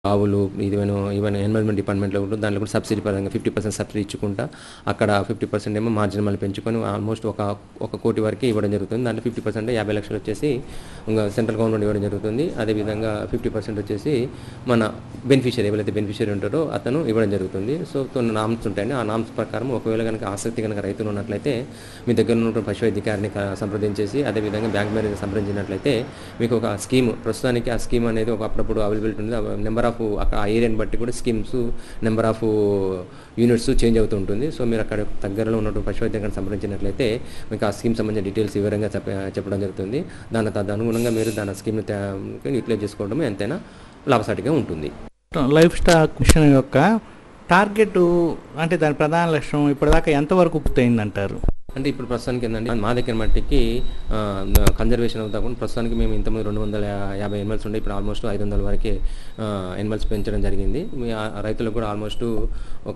ఆవులు even even environment డిపార్ట్మెంట్లో కూడా దాంట్లో కూడా సబ్సిడీ పరంగా ఫిఫ్టీ పర్సెంట్ సబ్సిడీ ఇచ్చుకుంటా అక్కడ ఫిఫ్టీ పర్సెంట్ ఏమో మార్జిన్ మళ్ళీ పెంచుకొని ఆల్మోస్ట్ ఒక ఒక కోటి వరకు ఇవ్వడం జరుగుతుంది దాంట్లో ఫిఫ్టీ పర్సెంట్ యాభై లక్షలు వచ్చేసి ఇంకా సెంట్రల్ గవర్నమెంట్ ఇవ్వడం జరుగుతుంది అదేవిధంగా ఫిఫ్టీ పర్సెంట్ వచ్చేసి మన బెనిఫిషియరీ ఎవరైతే బెనిఫిషియరీ ఉంటారో అతను ఇవ్వడం జరుగుతుంది సో కొన్ని నామ్స్ ఉంటాయండి ఆ నామ్స్ ప్రకారం ఒకవేళ కనుక ఆసక్తి కనుక రైతులు ఉన్నట్లయితే మీ దగ్గర ఉన్నటువంటి పశు వైద్యకారిని క- సంప్రదించేసి అదేవిధంగా బ్యాంక్ మేనేజర్ సంప్రదించినట్లయితే మీకు ఒక స్కీమ్ ప్రస్తుతానికి ఆ స్కీమ్ అనేది ఒక అప్పుడప్పుడు అవైలబిలిటీ ఉంది నెంబర్ ఆఫ్ అక్కడ ఆ ఏరియాని బట్టి కూడా schemes number of units change అవుతూ ఉంటుంది సో మీరు అక్కడ దగ్గరలో ఉన్నటువంటి పశు వైద్యం సంప్రదించినట్లయితే మీకు ఆ స్కీమ్ సంబంధించిన డీటెయిల్స్ వివరంగా చెప్ప చెప్పడం జరుగుతుంది దాని తదనుగుణంగా మీరు దాని స్కీమ్ని యూటిలైజ్ చేసుకోవడం ఎంతైనా లాభసాటిగా ఉంటుంది లైఫ్ స్టాక్ మిషన్ యొక్క టార్గెట్ అంటే దాని ప్రధాన లక్ష్యం ఇప్పటిదాకా ఎంతవరకు పూర్తయిందంటారు అంటే ఇప్పుడు ప్రస్తుతానికి ఏంటంటే మా దగ్గర మట్టికి కన్జర్వేషన్ అవుతా కూడా ప్రస్తుతానికి మేము ఇంతకుముందు రెండు వందల యాభై ఎనిమల్స్ ఉండే ఇప్పుడు ఆల్మోస్ట్ ఐదు వందల వరకే ఎనిమల్స్ పెంచడం జరిగింది మీ ఆ రైతులకు కూడా ఆల్మోస్ట్ ఒక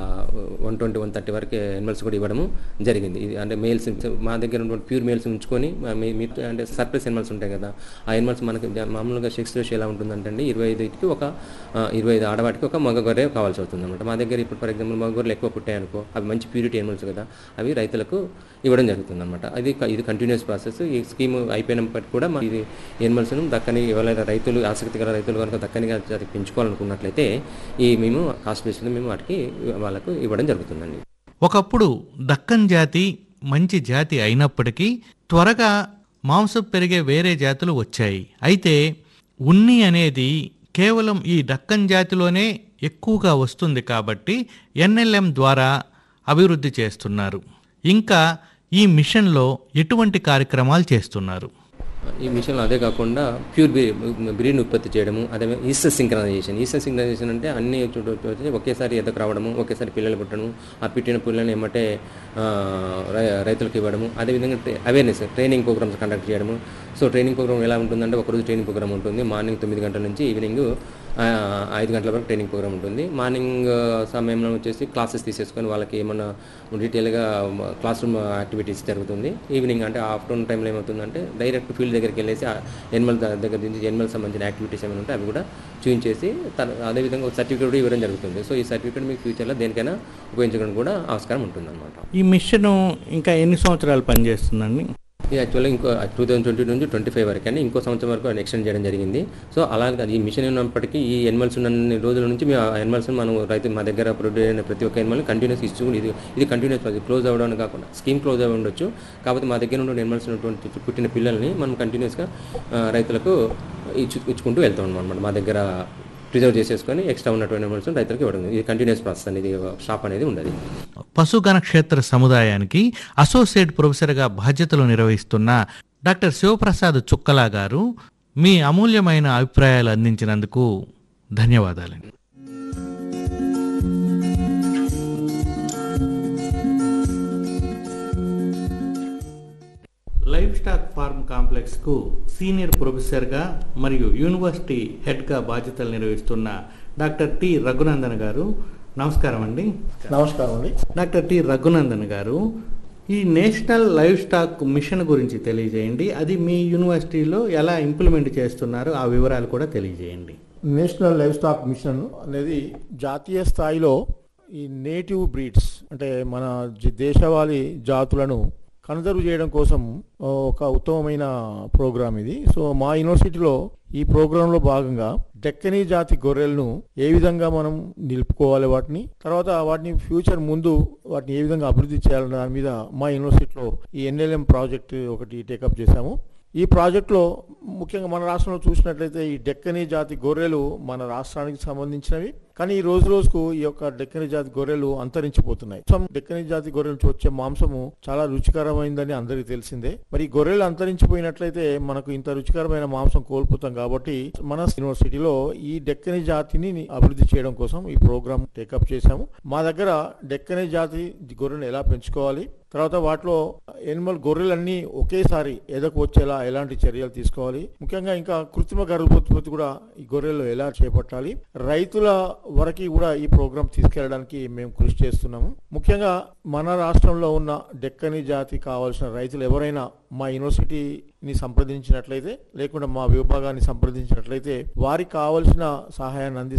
వన్ ట్వంటీ వన్ థర్టీ వరకు ఎనిమల్స్ కూడా ఇవ్వడము జరిగింది ఇది అంటే మేల్స్ మా దగ్గర ఉన్నటువంటి ప్యూర్ మేల్స్ ఉంచుకొని మా- మీ- మీ అంటే సర్ప్లస్ ఎనిమల్స్ ఉంటాయి కదా ఆ ఎనిమల్స్ మనకి జ- మామూలుగా సెక్స్ రేషియో ఎలా ఉంటుందంటే అండి ఇరవై ఐదుకి ఒక ఆ, ఇరవై ఐదు ఆడవాటికి ఒక మగ గొర్రె కావాల్సి అవుతుంది అనమాట మా దగ్గర ఇప్పుడు ఫర్ ఎగ్జాంపుల్ మగ గొర్రెలు ఎక్కువ పుట్టాయి అనుకో అవి మంచి ప్యూరిటీ ఎనిమల్స్ కదా అవి రైతులకు ఇవ్వడం జరుగుతుంది అనమాట అది క- ఇది కంటిన్యూస్ ప్రాసెస్ ఈ స్కీమ్ అయిపోయినప్పటికీ కూడా మా ఇది ఎనిమల్స్ను దక్కని ఎవరైనా రైతులు ఆసక్తి గల రైతులు కనుక దక్కనిగా అది పెంచుకోవాలనుకున్నట్లయితే ఈ మేము కాస్ట్ బేస్లో మేము వాటికి వాళ్ళకు ఇవ్వడం జరుగుతుందండి ఒకప్పుడు దక్కన్ జాతి మంచి జాతి అయినప్పటికీ త్వరగా మాంసం పెరిగే వేరే జాతులు వచ్చాయి అయితే ఉన్ని అనేది కేవలం ఈ దక్కన్ జాతిలోనే ఎక్కువగా వస్తుంది కాబట్టి ఎన్ఎల్ఎం ద్వారా అభివృద్ధి చేస్తున్నారు ఇంకా ఈ మిషన్లో ఎటువంటి కార్యక్రమాలు చేస్తున్నారు ఈ మిషన్లో అదే కాకుండా ప్యూర్ బ్రీడ్ ఉత్పత్తి చేయడము అదే ఈస్టర్ సింక్రనైజేషన్ ఈస్టర్ సింక్రనైజేషన్ అంటే అన్ని చోట వచ్చి ఒకేసారి ఎదకు రావడము ఒకేసారి పిల్లలు పుట్టడము ఆ పుట్టిన పిల్లల్ని ఏమంటే ఆ, రై- రైతులకు ఇవ్వడము అదేవిధంగా అవేర్నెస్ ట్రైనింగ్ ప్రోగ్రామ్స్ కండక్ట్ చేయడము సో ట్రైనింగ్ ప్రోగ్రామ్ ఎలా ఉంటుందంటే ఒకరోజు ట్రైనింగ్ ప్రోగ్రామ్ ఉంటుంది మార్నింగ్ తొమ్మిది గంటల నుంచి ఈవినింగ్ ఆ, ఐదు గంటల వరకు ట్రైనింగ్ ప్రోగ్రామ్ ఉంటుంది మార్నింగ్ ఆ, సమయంలో వచ్చేసి క్లాసెస్ తీసేసుకొని వాళ్ళకి ఏమన్నా డీటెయిల్గా క్లాస్ రూమ్ యాక్టివిటీస్ జరుగుతుంది ఈవినింగ్ అంటే ఆఫ్టర్నూన్ టైంలో ఏమవుతుందంటే డైరెక్ట్ ఫీల్డ్ దగ్గరికి వెళ్ళేసి ఎనిమల్ దగ్గర నుంచి ఎనిమల్ సంబంధించిన యాక్టివిటీస్ ఏమైనా ఉంటే అవి కూడా చూపించేసి తన అదేవిధంగా ఒక సర్టిఫికేట్ కూడా ఇవ్వడం జరుగుతుంది సో ఈ సర్టిఫికేట్ మీకు ఫ్యూచర్లో దేనికైనా ఉపయోగించడానికి కూడా ఆస్కారం ఉంటుందన్నమాట ఈ మిషన్ ఇంకా ఎన్ని సంవత్సరాలు పనిచేస్తుందండి ఇది యాక్చువల్గా ఇంకో టూ థౌసండ్ ట్వంటీ నుంచి ట్వంటీ ఫైవ్ వరకు అండి ఇంకో సంవత్సరం వరకు ఎక్స్టెండ్ చేయడం జరిగింది సో అలాగే ఈ మిషన్ ఉన్నప్పటికీ ఈ ఎనిమల్స్ ఉన్న రోజుల నుంచి మేము ఆ ఎనిమల్స్ మనం రైతు మా దగ్గర ప్రొడ్యూస్ అయిన ప్రతి ఒక్క ఎనిమల్ కంటిన్యూస్ ఇస్తూ ఇది ఇది కంటిన్యూస్ క్లోజ్ అవ్వడానికి కాకుండా స్కీమ్ క్లోజ్ అవ్వ ఉండొచ్చు కాకపోతే మా దగ్గర ఉన్న ఎనిమల్స్ ఉన్నటువంటి పుట్టిన పిల్లల్ని మనం కంటిన్యూస్గా రైతులకు ఇచ్చు ఇచ్చుకుంటూ వెళ్తాం అనమాట మా దగ్గర ప్రిజర్వ్ చేసేసుకొని ఎక్స్ట్రా ఉన్నటువంటి ఎనిమల్స్ రైతులకు ఇవ్వడం ఇది కంటిన్యూస్ ప్రాసెస్ అనేది షాప్ అనేది ఉండదు పశుగణ క్షేత్ర సముదాయానికి అసోసియేట్ ప్రొఫెసర్గా బాధ్యతలు నిర్వహిస్తున్న డాక్టర్ శివప్రసాద్ చుక్కలా గారు మీ అమూల్యమైన అభిప్రాయాలు అందించినందుకు ధన్యవాదాలండి లైఫ్ స్టాక్ ఫార్మ్ కాంప్లెక్స్కు సీనియర్ ప్రొఫెసర్గా మరియు యూనివర్సిటీ హెడ్గా బాధ్యతలు నిర్వహిస్తున్న డాక్టర్ టి రఘునందన్ గారు నమస్కారం అండి నమస్కారం అండి డాక్టర్ టి రఘునందన్ గారు ఈ నేషనల్ లైఫ్ స్టాక్ మిషన్ గురించి తెలియజేయండి అది మీ యూనివర్సిటీలో ఎలా ఇంప్లిమెంట్ చేస్తున్నారో ఆ వివరాలు కూడా తెలియజేయండి నేషనల్ లైఫ్ స్టాక్ మిషన్ అనేది జాతీయ స్థాయిలో ఈ నేటివ్ బ్రీడ్స్ అంటే మన జ- దేశవాళీ జాతులను కన్జర్వ్ చేయడం కోసం ఆ, ఒక ఉత్తమమైన ప్రోగ్రామ్ ఇది సో మా యూనివర్సిటీలో ఈ ప్రోగ్రాంలో భాగంగా డెక్కనీ జాతి గొర్రెలను ఏ విధంగా మనం నిలుపుకోవాలి వాటిని తర్వాత వాటిని ఫ్యూచర్ ముందు వాటిని ఏ విధంగా అభివృద్ధి చేయాలన్న దాని మీద మా యూనివర్సిటీలో ఈ ఎన్ఎల్ఎం ప్రాజెక్ట్ ఒకటి టేకప్ చేశాము ఈ ప్రాజెక్టులో ముఖ్యంగా మన రాష్ట్రంలో చూసినట్లయితే ఈ డెక్కనీ జాతి గొర్రెలు మన రాష్ట్రానికి సంబంధించినవి కానీ ఈ రోజు రోజుకు ఈ యొక్క డెక్కనీ జాతి గొర్రెలు అంతరించిపోతున్నాయి సో డెక్కనీ జాతి గొర్రెల నుంచి వచ్చే మాంసము చాలా రుచికరమైందని అందరికీ తెలిసిందే మరి ఈ గొర్రెలు అంతరించిపోయినట్లయితే మనకు ఇంత రుచికరమైన మాంసం కోల్పోతాం కాబట్టి మన యూనివర్సిటీలో ఈ డెక్కనీ జాతిని అభివృద్ధి చేయడం కోసం ఈ ప్రోగ్రామ్ టేకప్ చేశాము మా దగ్గర డెక్కనీ జాతి గొర్రెలను ఎలా పెంచుకోవాలి తర్వాత వాటిలో ఎనిమల్ గొర్రెలన్నీ ఒకేసారి ఎదకు వచ్చేలా ఎలాంటి చర్యలు తీసుకోవాలి ముఖ్యంగా ఇంకా కృత్రిమ గర్భోత్పత్తి కూడా ఈ గొర్రెల్లో ఎలా చేపట్టాలి రైతుల వరకు కూడా ఈ ప్రోగ్రాం తీసుకెళ్ళడానికి మేము కృషి చేస్తున్నాము ముఖ్యంగా మన రాష్ట్రంలో ఉన్న డెక్కని జాతి కావాల్సిన రైతులు ఎవరైనా మా యూనివర్సిటీని సంప్రదించినట్లయితే లేకుండా మా విభాగాన్ని సంప్రదించినట్లయితే వారికి కావలసిన సహాయాన్ని అందిస్తాం